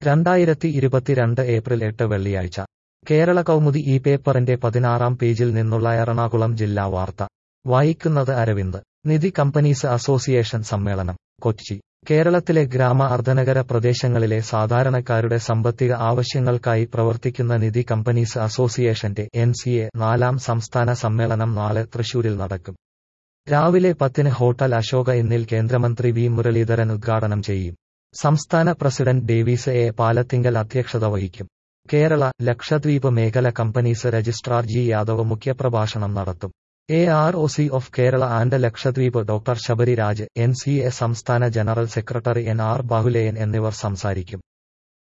രണ്ടായിരത്തി ഇരുപത്തിരണ്ട് ഏപ്രിൽ എട്ട് വെള്ളിയാഴ്ച കേരള കൗമുദി ഈ പേപ്പറിന്റെ പതിനാറാം പേജിൽ നിന്നുള്ള എറണാകുളം ജില്ലാ വാർത്ത വായിക്കുന്നത് അരവിന്ദ് നിധി കമ്പനീസ് അസോസിയേഷൻ സമ്മേളനം കൊച്ചി കേരളത്തിലെ ഗ്രാമ അർദ്ധനഗര പ്രദേശങ്ങളിലെ സാധാരണക്കാരുടെ സാമ്പത്തിക ആവശ്യങ്ങൾക്കായി പ്രവർത്തിക്കുന്ന നിധി കമ്പനീസ് അസോസിയേഷന്റെ എൻ സി എ നാലാം സംസ്ഥാന സമ്മേളനം നാളെ തൃശൂരിൽ നടക്കും രാവിലെ പത്തിന് ഹോട്ടൽ അശോക ഇന്നിൽ കേന്ദ്രമന്ത്രി വി മുരളീധരൻ ഉദ്ഘാടനം ചെയ്യും സംസ്ഥാന പ്രസിഡന്റ് ഡേവീസ് എ പാലത്തിങ്കൽ അധ്യക്ഷത വഹിക്കും കേരള ലക്ഷദ്വീപ് മേഖല കമ്പനീസ് രജിസ്ട്രാർ ജി യാദവ് മുഖ്യപ്രഭാഷണം നടത്തും A R O C of Kerala and Lakshadweep doctor Sabariraj N C A സംസ്ഥാന general secretary N R Bahuleyan എന്നിവർ സംസാരിക്കും